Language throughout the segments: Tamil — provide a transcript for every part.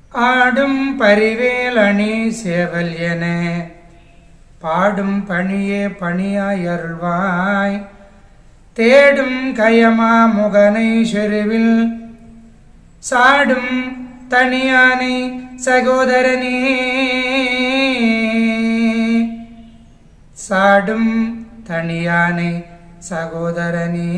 ஆடும் பரிவேல் அணி சேவல் என பாடும் பணியே பணியாய் அருள்வாய் தேடும் கயமா முகனை செருவில் சாடும் தனியானை சகோதரனே சாடும் தனியானை சகோதரனே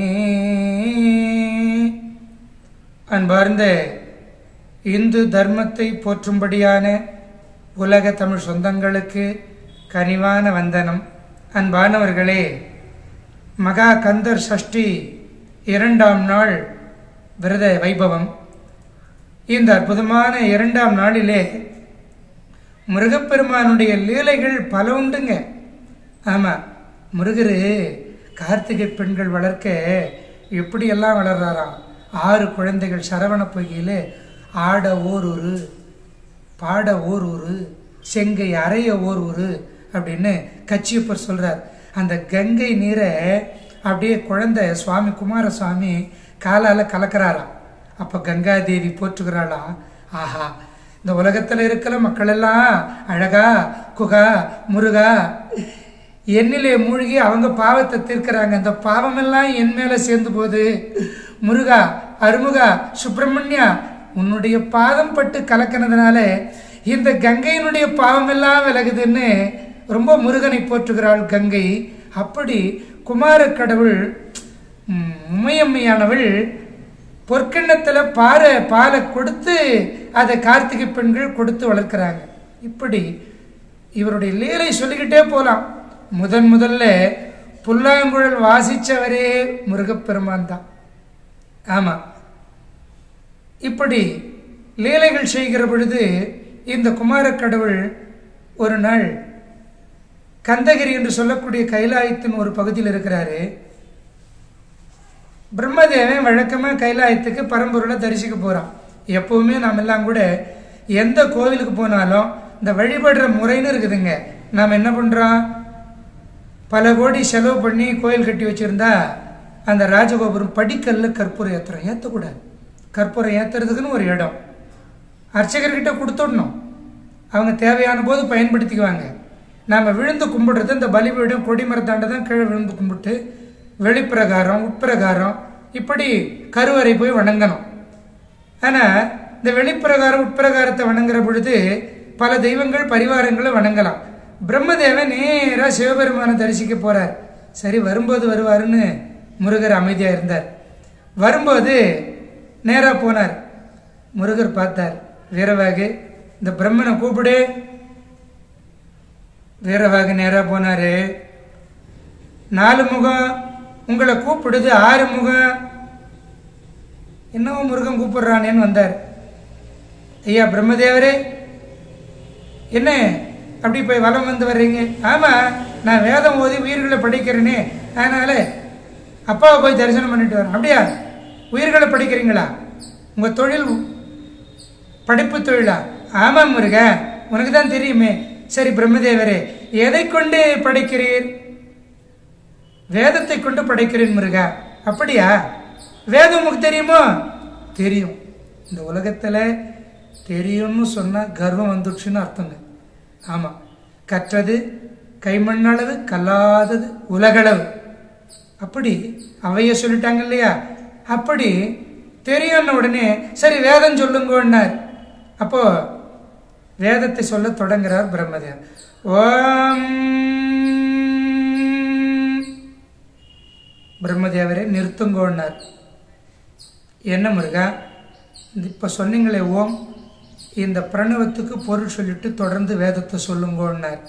அன்பார்ந்த இந்து தர்மத்தை போற்றும்படியான உலக தமிழ் சொந்தங்களுக்கு கனிவான வந்தனம் அன்பானவர்களே மகா கந்தர் சஷ்டி இரண்டாம் நாள் விரத வைபவம் இந்த அற்புதமான இரண்டாம் நாளிலே முருகப்பெருமானுடைய லீலைகள் பல உண்டுங்க ஆமாம் முருகர் கார்த்திகை பெண்கள் வளர்க்க எப்படியெல்லாம் வளர்றாராம் ஆறு குழந்தைகள் சரவண பொய்கையில் ஆட ஓர் ஒரு பாட ஓர் ஒரு செங்கை அறைய ஓர் ஒரு அப்படின்னு கச்சியப்பர் சொல்கிறார் அந்த கங்கை நீரை அப்படியே குழந்தை சுவாமி குமாரசுவாமி காலால் கலக்கிறாராம் அப்போ கங்காதேவி போற்றுகிறாளாம் ஆஹா இந்த உலகத்தில் இருக்கிற மக்கள் எல்லாம் அழகா குகா முருகா என்னிலே மூழ்கி அவங்க பாவத்தை தீர்க்கிறாங்க அந்த பாவமெல்லாம் என் மேலே சேர்ந்து போகுது முருகா அருமுகா சுப்பிரமணியா உன்னுடைய பாதம் பட்டு கலக்கினதுனால இந்த கங்கையினுடைய பாவமெல்லாம் விலகுதுன்னு ரொம்ப முருகனை போற்றுகிறாள் கங்கை அப்படி குமார கடவுள் உமையம்மையானவள் பொற்கிண்ணத்தில் பாறை பாலை கொடுத்து அதை கார்த்திகை பெண்கள் கொடுத்து வளர்க்குறாங்க இப்படி இவருடைய லீலை சொல்லிக்கிட்டே போகலாம் முதன் முதல்ல புல்லாங்குழல் வாசித்தவரே முருகப்பெருமான் தான் ஆமாம் இப்படி லீலைகள் செய்கிற பொழுது இந்த குமாரக்கடவுள் ஒரு நாள் கந்தகிரி என்று சொல்லக்கூடிய கைலாயத்தின் ஒரு பகுதியில் இருக்கிறாரு பிரம்மதேவன் வழக்கமாக கைலாயத்துக்கு பரம்பொருளை தரிசிக்க போகிறான் எப்பவுமே நாம் எல்லாம் கூட எந்த கோவிலுக்கு போனாலும் இந்த வழிபடுற முறைன்னு இருக்குதுங்க நாம் என்ன பண்ணுறோம் பல கோடி செலவு பண்ணி கோயில் கட்டி வச்சுருந்தா அந்த ராஜகோபுரம் படிக்கல்ல கற்பூரம் ஏற்றுறோம் ஏற்றக்கூடாது கற்பூரம் ஏற்றுறதுக்குன்னு ஒரு இடம் அர்ச்சகர்கிட்ட கொடுத்துடணும் அவங்க தேவையான போது பயன்படுத்திக்குவாங்க நாம் விழுந்து கும்பிடுறது இந்த பலிபீடம் கொடிமரத்தாண்ட தான் கீழே விழுந்து கும்பிட்டு வெளிப்பிரகாரம் உட்பிரகாரம் இப்படி கருவறை போய் வணங்கணும் ஆனால் இந்த வெளிப்பிரகாரம் உட்பிரகாரத்தை வணங்குற பொழுது பல தெய்வங்கள் பரிவாரங்களை வணங்கலாம் பிரம்மதேவன் நேராக சிவபெருமானை தரிசிக்க போகிறார் சரி வரும்போது வருவாருன்னு முருகர் அமைதியாக இருந்தார் வரும்போது நேராக போனார் முருகர் பார்த்தார் வீரவாகு இந்த பிரம்மனை கூப்பிடு வீரவாகு நேராக போனார் நாலு முகம் உங்களை கூப்பிடுது ஆறு முகம் என்னவோ முருகன் கூப்பிடுறானேன்னு வந்தார் ஐயா பிரம்மதேவரே என்ன அப்படி போய் வலம் வந்து வர்றீங்க ஆமாம் நான் வேதம் ஓதி உயிர்களை படிக்கிறேனே அதனால் அப்பாவை போய் தரிசனம் பண்ணிட்டு வரேன் அப்படியா உயிர்களை படிக்கிறீங்களா உங்கள் தொழில் படிப்பு தொழிலா ஆமாம் முருக உனக்கு தான் தெரியுமே சரி பிரம்மதேவரே எதை கொண்டு படைக்கிறீர் வேதத்தை கொண்டு படைக்கிறேன் முருகா அப்படியா வேதம் உங்களுக்கு தெரியுமோ தெரியும் இந்த உலகத்தில் தெரியும்னு சொன்னால் கர்வம் வந்துடுச்சுன்னு அர்த்தங்க ஆமாம் கற்றது கைமண்ணளவு கல்லாதது உலகளவு அப்படி அவைய சொல்லிட்டாங்க இல்லையா அப்படி தெரியும்ன உடனே சரி வேதம் சொல்லுங்கன்னார் அப்போ வேதத்தை சொல்ல தொடங்குறார் பிரம்மதேவர் ஓம் பிரம்மதேவரே நிறுத்துங்கோன்னார் என்ன முருகா இப்போ சொன்னீங்களே ஓம் இந்த பிரணவத்துக்கு பொருள் சொல்லிட்டு தொடர்ந்து வேதத்தை சொல்லுங்கோன்னார்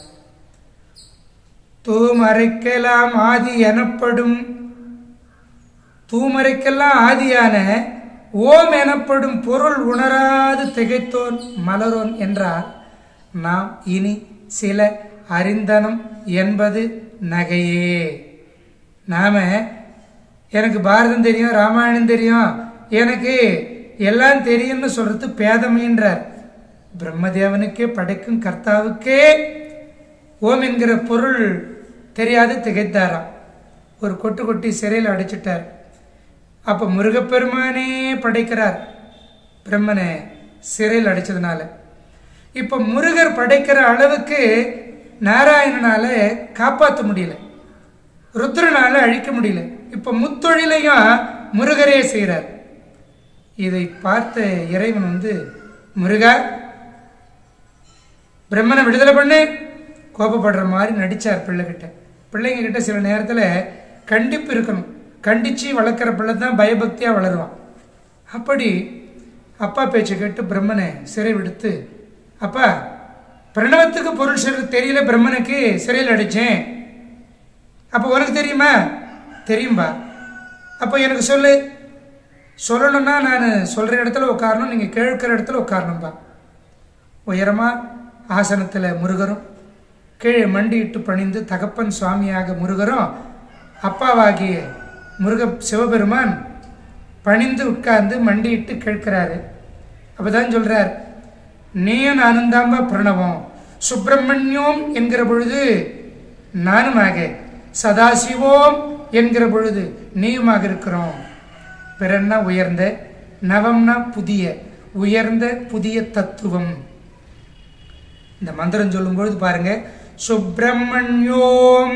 தூமறைக்கெல்லாம் ஆதி எனப்படும் தூமறைக்கெல்லாம் ஆதியான ஓம் எனப்படும் பொருள் உணராது திகைத்தோன் மலரோன் என்றால் நாம் இனி சில அறிந்தனம் என்பது நகையே நாம எனக்கு பாரதம் தெரியும் ராமாயணம் தெரியும் எனக்கு எல்லாம் தெரியும்னு சொல்றது பேதமைன்றார் பிரம்மதேவனுக்கே படைக்கும் கர்த்தாவுக்கே ஓம் என்கிற பொருள் தெரியாது திகைத்தாராம் ஒரு கொட்டு கொட்டி சிறையில் அடைச்சிட்டார் அப்போ முருகப்பெருமானே படைக்கிறார் பிரம்மனே சிறையில் அடைச்சதுனால இப்ப முருகர் படைக்கிற அளவுக்கு நாராயணனால காப்பாற்ற முடியல ருத்ரனால அழிக்க முடியல இப்ப முத்தொழிலையும் முருகரே செய்கிறார் இதை பார்த்த இறைவன் வந்து முருகா பிரம்மனை விடுதலை பண்ணு கோபப்படுற மாதிரி நடிச்சார் பிள்ளைகிட்ட பிள்ளைங்க கிட்ட சில நேரத்தில் கண்டிப்பு இருக்கணும் கண்டிச்சு வளர்க்குற பிள்ளை தான் பயபக்தியாக வளருவான் அப்படி அப்பா பேச்சு கேட்டு பிரம்மனை சிறை விடுத்து அப்பா பிரணவத்துக்கு பொருள் சொல்ல தெரியல பிரம்மனுக்கு சிறையில் அடித்தேன் அப்போ உனக்கு தெரியுமா தெரியும்பா அப்போ எனக்கு சொல்லு சொல்லணும்னா நான் சொல்கிற இடத்துல உட்காரணும் நீங்கள் கேட்குற இடத்துல உட்காரணும்பா உயரமாக ஆசனத்தில் முருகரும் கீழே மண்டியிட்டு பணிந்து தகப்பன் சுவாமியாக முருகரும் அப்பாவாகிய முருக சிவபெருமான் பணிந்து உட்கார்ந்து மண்டியிட்டு கேட்கிறாரு அப்பதான் சொல்றார் நீயும் நானும் தாம்பா பிரணவம் சுப்பிரமணியம் என்கிற பொழுது நானுமாக சதாசிவோம் என்கிற பொழுது நீயுமாக இருக்கிறோம் பிறன்னா உயர்ந்த நவம்னா புதிய உயர்ந்த புதிய தத்துவம் இந்த மந்திரம் சொல்லும் பொழுது பாருங்க சுப்பிரமணியோம்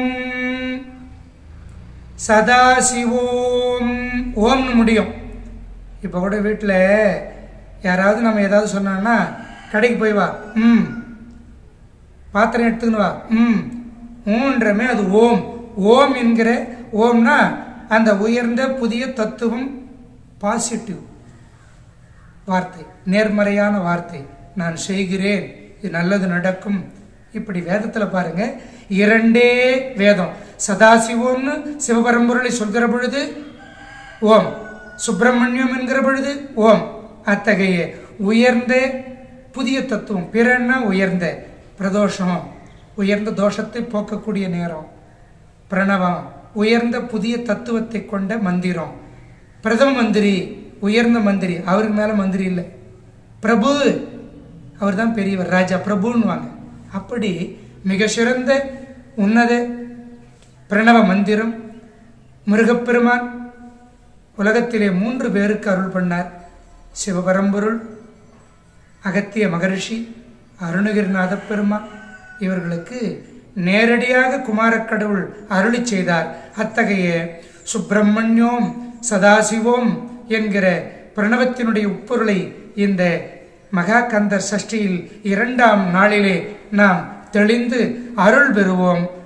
சதாசிவோம் ஓம்னு முடியும் இப்போ கூட வீட்டில் யாராவது நம்ம ஏதாவது சொன்னாங்கன்னா கடைக்கு போய் வா ம் பாத்திரம் எடுத்துக்கணும் வா ம் ஊன்றமே அது ஓம் ஓம் என்கிற ஓம்னா அந்த உயர்ந்த புதிய தத்துவம் பாசிட்டிவ் வார்த்தை நேர்மறையான வார்த்தை நான் செய்கிறேன் இது நல்லது நடக்கும் இப்படி வேதத்தில் பாருங்க இரண்டே வேதம் சதாசிவம்னு சிவபரம்பொருளை சொல்கிற பொழுது ஓம் சுப்பிரமணியம் என்கிற பொழுது ஓம் அத்தகைய உயர்ந்த புதிய தத்துவம் பிறன்னா உயர்ந்த பிரதோஷம் உயர்ந்த தோஷத்தை போக்கக்கூடிய நேரம் பிரணவம் உயர்ந்த புதிய தத்துவத்தை கொண்ட மந்திரம் பிரதம மந்திரி உயர்ந்த மந்திரி அவருக்கு மேல மந்திரி இல்லை பிரபு அவர் தான் பெரியவர் ராஜா பிரபுன்னுவாங்க அப்படி மிக சிறந்த உன்னத பிரணவ மந்திரம் முருகப்பெருமான் உலகத்திலே மூன்று பேருக்கு அருள் பண்ணார் சிவபரம்பொருள் அகத்திய மகரிஷி அருணகிரிநாத பெருமான் இவர்களுக்கு நேரடியாக குமாரக்கடவுள் அருளி செய்தார் அத்தகைய சுப்பிரமணியோம் சதாசிவோம் என்கிற பிரணவத்தினுடைய உட்பொருளை இந்த மகா கந்தர் சஷ்டியில் இரண்டாம் நாளிலே நாம் தெளிந்து அருள் பெறுவோம்